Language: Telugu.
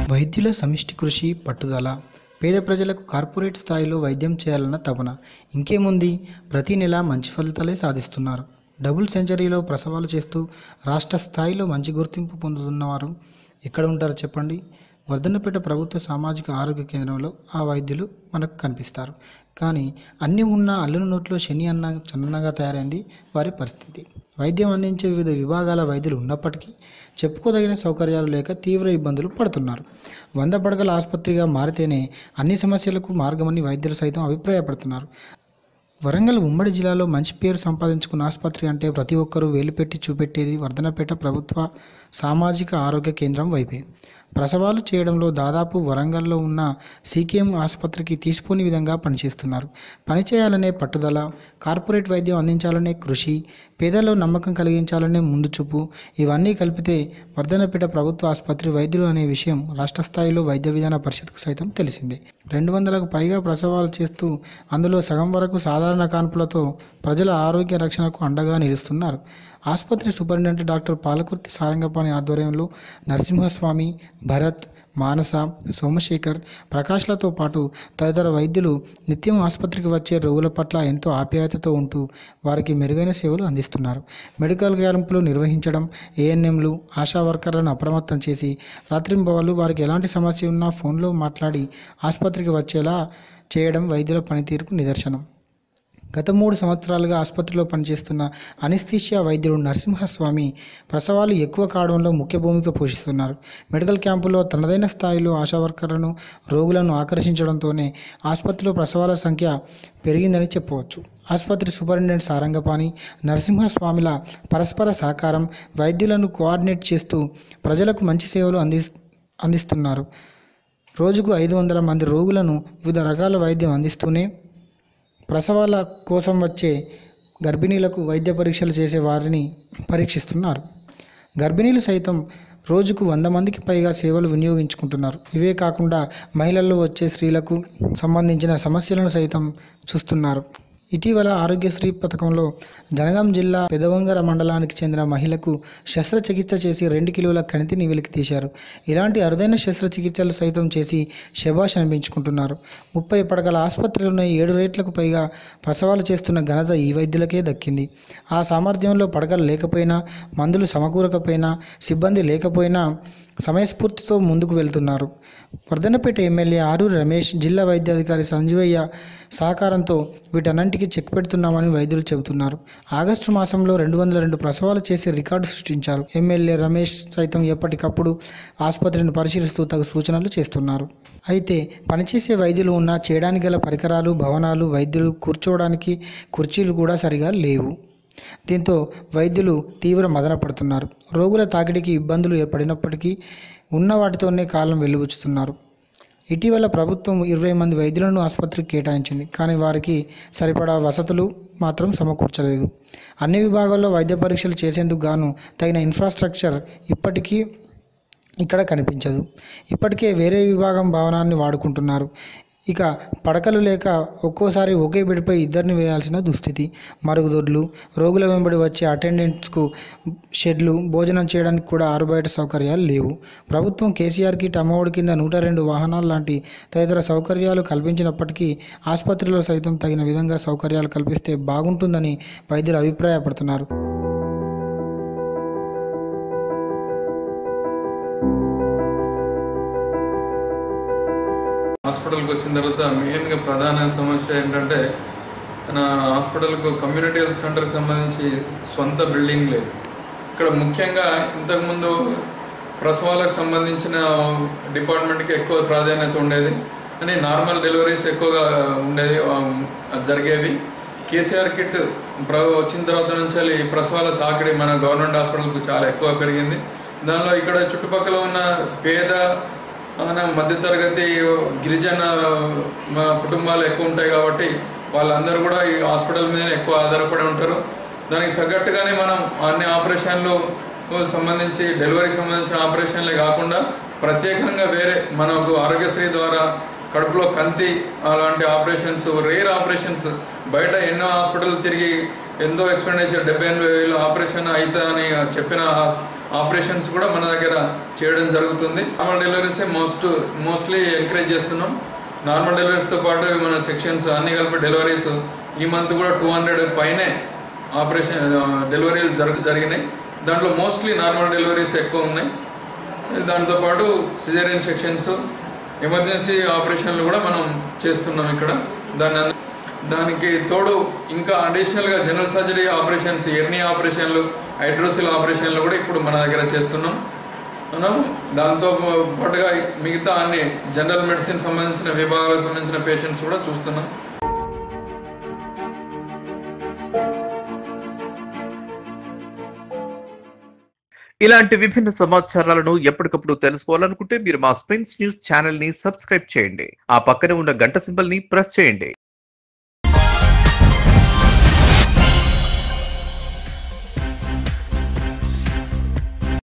వైద్యుల సమిష్టి కృషి పట్టుదల పేద ప్రజలకు కార్పొరేట్ స్థాయిలో వైద్యం చేయాలన్న తపన ఇంకేముంది ప్రతి నెల మంచి ఫలితాలే సాధిస్తున్నారు డబుల్ సెంచరీలో ప్రసవాలు చేస్తూ రాష్ట్ర స్థాయిలో మంచి గుర్తింపు పొందుతున్నవారు ఎక్కడ ఉంటారు చెప్పండి వర్ధన్నపేట ప్రభుత్వ సామాజిక ఆరోగ్య కేంద్రంలో ఆ వైద్యులు మనకు కనిపిస్తారు కానీ అన్నీ ఉన్న అల్లుని నోట్లో శని అన్న చందనంగా తయారైంది వారి పరిస్థితి వైద్యం అందించే వివిధ విభాగాల వైద్యులు ఉన్నప్పటికీ చెప్పుకోదగిన సౌకర్యాలు లేక తీవ్ర ఇబ్బందులు పడుతున్నారు వంద పడకల ఆసుపత్రిగా మారితేనే అన్ని సమస్యలకు మార్గమని వైద్యులు సైతం అభిప్రాయపడుతున్నారు వరంగల్ ఉమ్మడి జిల్లాలో మంచి పేరు సంపాదించుకున్న ఆసుపత్రి అంటే ప్రతి ఒక్కరూ వేలుపెట్టి చూపెట్టేది వర్ధనపేట ప్రభుత్వ సామాజిక ఆరోగ్య కేంద్రం వైపే ప్రసవాలు చేయడంలో దాదాపు వరంగల్లో ఉన్న సీకేఎం ఆసుపత్రికి తీసిపోని విధంగా పనిచేస్తున్నారు పనిచేయాలనే పట్టుదల కార్పొరేట్ వైద్యం అందించాలనే కృషి పేదల్లో నమ్మకం కలిగించాలనే ముందు చూపు ఇవన్నీ కలిపితే వర్ధనపేట ప్రభుత్వ ఆసుపత్రి వైద్యులు అనే విషయం రాష్ట్ర స్థాయిలో వైద్య విధాన పరిషత్కు సైతం తెలిసిందే రెండు వందలకు పైగా ప్రసవాలు చేస్తూ అందులో సగం వరకు సాధారణ కాన్పులతో ప్రజల ఆరోగ్య రక్షణకు అండగా నిలుస్తున్నారు ఆసుపత్రి సూపరింటెండెంట్ డాక్టర్ పాలకుర్తి సారంగపాణి ఆధ్వర్యంలో నరసింహస్వామి భరత్ మానస సోమశేఖర్ ప్రకాష్లతో పాటు తదితర వైద్యులు నిత్యం ఆసుపత్రికి వచ్చే రోగుల పట్ల ఎంతో ఆప్యాయతతో ఉంటూ వారికి మెరుగైన సేవలు అందిస్తున్నారు మెడికల్ క్యాంపులు నిర్వహించడం ఏఎన్ఎంలు ఆశా వర్కర్లను అప్రమత్తం చేసి రాత్రింబవళ్ళు వారికి ఎలాంటి సమస్య ఉన్నా ఫోన్లో మాట్లాడి ఆసుపత్రికి వచ్చేలా చేయడం వైద్యుల పనితీరుకు నిదర్శనం గత మూడు సంవత్సరాలుగా ఆసుపత్రిలో పనిచేస్తున్న అనిస్థీషియా వైద్యుడు నరసింహస్వామి ప్రసవాలు ఎక్కువ కావడంలో ముఖ్య భూమిక పోషిస్తున్నారు మెడికల్ క్యాంపులో తనదైన స్థాయిలో ఆశా వర్కర్లను రోగులను ఆకర్షించడంతోనే ఆసుపత్రిలో ప్రసవాల సంఖ్య పెరిగిందని చెప్పవచ్చు ఆసుపత్రి సూపరింటెండెంట్ సారంగపాణి నరసింహస్వామిల పరస్పర సహకారం వైద్యులను కోఆర్డినేట్ చేస్తూ ప్రజలకు మంచి సేవలు అంది అందిస్తున్నారు రోజుకు ఐదు వందల మంది రోగులను వివిధ రకాల వైద్యం అందిస్తూనే ప్రసవాల కోసం వచ్చే గర్భిణీలకు వైద్య పరీక్షలు చేసే వారిని పరీక్షిస్తున్నారు గర్భిణీలు సైతం రోజుకు వంద మందికి పైగా సేవలు వినియోగించుకుంటున్నారు ఇవే కాకుండా మహిళల్లో వచ్చే స్త్రీలకు సంబంధించిన సమస్యలను సైతం చూస్తున్నారు ఇటీవల ఆరోగ్యశ్రీ పథకంలో జనగాం జిల్లా పెదవంగర మండలానికి చెందిన మహిళకు శస్త్రచికిత్స చేసి రెండు కిలోల కణితిని వెలికి తీశారు ఇలాంటి అరుదైన శస్త్రచికిత్సలు సైతం చేసి శబాష్ అనిపించుకుంటున్నారు ముప్పై పడకల ఆసుపత్రిలోనే ఏడు రేట్లకు పైగా ప్రసవాలు చేస్తున్న ఘనత ఈ వైద్యులకే దక్కింది ఆ సామర్థ్యంలో పడకలు లేకపోయినా మందులు సమకూరకపోయినా సిబ్బంది లేకపోయినా సమయస్ఫూర్తితో ముందుకు వెళ్తున్నారు వర్ధనపేట ఎమ్మెల్యే ఆరూరి రమేష్ జిల్లా వైద్యాధికారి సంజీవయ్య సహకారంతో వీటన్నింటికి చెక్ పెడుతున్నామని వైద్యులు చెబుతున్నారు ఆగస్టు మాసంలో రెండు వందల రెండు ప్రసవాలు చేసి రికార్డు సృష్టించారు ఎమ్మెల్యే రమేష్ సైతం ఎప్పటికప్పుడు ఆసుపత్రిని పరిశీలిస్తూ తగు సూచనలు చేస్తున్నారు అయితే పనిచేసే వైద్యులు ఉన్నా చేయడానికి గల పరికరాలు భవనాలు వైద్యులు కూర్చోవడానికి కుర్చీలు కూడా సరిగా లేవు దీంతో వైద్యులు తీవ్ర మదన పడుతున్నారు రోగుల తాకిడికి ఇబ్బందులు ఏర్పడినప్పటికీ ఉన్న వాటితోనే కాలం వెలుబుచ్చుతున్నారు ఇటీవల ప్రభుత్వం ఇరవై మంది వైద్యులను ఆసుపత్రికి కేటాయించింది కానీ వారికి సరిపడా వసతులు మాత్రం సమకూర్చలేదు అన్ని విభాగాల్లో వైద్య పరీక్షలు చేసేందుకు గాను తగిన ఇన్ఫ్రాస్ట్రక్చర్ ఇప్పటికీ ఇక్కడ కనిపించదు ఇప్పటికే వేరే విభాగం భవనాన్ని వాడుకుంటున్నారు ఇక పడకలు లేక ఒక్కోసారి ఒకే బెడ్పై ఇద్దరిని వేయాల్సిన దుస్థితి మరుగుదొడ్లు రోగుల వెంబడి వచ్చే అటెండెంట్స్కు షెడ్లు భోజనం చేయడానికి కూడా ఆరుబయట సౌకర్యాలు లేవు ప్రభుత్వం కేసీఆర్కి టమోడ్ కింద నూట రెండు వాహనాలు లాంటి తదితర సౌకర్యాలు కల్పించినప్పటికీ ఆసుపత్రిలో సైతం తగిన విధంగా సౌకర్యాలు కల్పిస్తే బాగుంటుందని వైద్యులు అభిప్రాయపడుతున్నారు హాస్పిటల్కి వచ్చిన తర్వాత మెయిన్గా ప్రధాన సమస్య ఏంటంటే మన హాస్పిటల్కు కమ్యూనిటీ హెల్త్ సెంటర్కి సంబంధించి సొంత బిల్డింగ్ లేదు ఇక్కడ ముఖ్యంగా ఇంతకుముందు ప్రసవాలకు సంబంధించిన డిపార్ట్మెంట్కి ఎక్కువ ప్రాధాన్యత ఉండేది అని నార్మల్ డెలివరీస్ ఎక్కువగా ఉండేది ఆ, జరిగేవి కేసీఆర్ కిట్ ప్ర వచ్చిన తర్వాత నుంచి ఈ ప్రసవాల తాకిడి మన గవర్నమెంట్ హాస్పిటల్కు చాలా ఎక్కువ పెరిగింది దానిలో ఇక్కడ చుట్టుపక్కల ఉన్న పేద మన మధ్యతరగతి గిరిజన మా కుటుంబాలు ఎక్కువ ఉంటాయి కాబట్టి వాళ్ళందరూ కూడా ఈ హాస్పిటల్ మీద ఎక్కువ ఆధారపడి ఉంటారు దానికి తగ్గట్టుగానే మనం అన్ని ఆపరేషన్లు సంబంధించి డెలివరీకి సంబంధించిన ఆపరేషన్లే కాకుండా ప్రత్యేకంగా వేరే మనకు ఆరోగ్యశ్రీ ద్వారా కడుపులో కంతి అలాంటి ఆపరేషన్స్ రేర్ ఆపరేషన్స్ బయట ఎన్నో హాస్పిటల్ తిరిగి ఎంతో ఎక్స్పెండిచర్ డెబ్బై ఎనభై వేలు ఆపరేషన్ అవుతా అని చెప్పిన ఆపరేషన్స్ కూడా మన దగ్గర చేయడం జరుగుతుంది నార్మల్ డెలివరీసే మోస్ట్ మోస్ట్లీ ఎంకరేజ్ చేస్తున్నాం నార్మల్ డెలివరీస్తో పాటు మన సెక్షన్స్ అన్ని కలిపి డెలివరీస్ ఈ మంత్ కూడా టూ హండ్రెడ్ పైనే ఆపరేషన్ డెలివరీలు జరుగు జరిగినాయి దాంట్లో మోస్ట్లీ నార్మల్ డెలివరీస్ ఎక్కువ ఉన్నాయి దాంతోపాటు సిజేరియన్ సెక్షన్స్ ఎమర్జెన్సీ ఆపరేషన్లు కూడా మనం చేస్తున్నాం ఇక్కడ దాని అంద- దానికి తోడు ఇంకా అడిషనల్గా జనరల్ సర్జరీ ఆపరేషన్స్ ఎర్నీ ఆపరేషన్లు హైడ్రోసిల్ ఆపరేషన్లు కూడా ఇప్పుడు మన దగ్గర చేస్తున్నాం మనం దాంతో పాటుగా మిగతా అన్ని జనరల్ మెడిసిన్ సంబంధించిన విభాగాలకు సంబంధించిన పేషెంట్స్ కూడా చూస్తున్నాం ఇలాంటి విభిన్న సమాచారాలను ఎప్పటికప్పుడు తెలుసుకోవాలనుకుంటే మీరు మా స్ప్రింగ్స్ న్యూస్ ఛానల్ ని సబ్స్క్రైబ్ చేయండి ఆ పక్కనే ఉన్న గంట సింబల్ ని ప్రెస్ చేయండి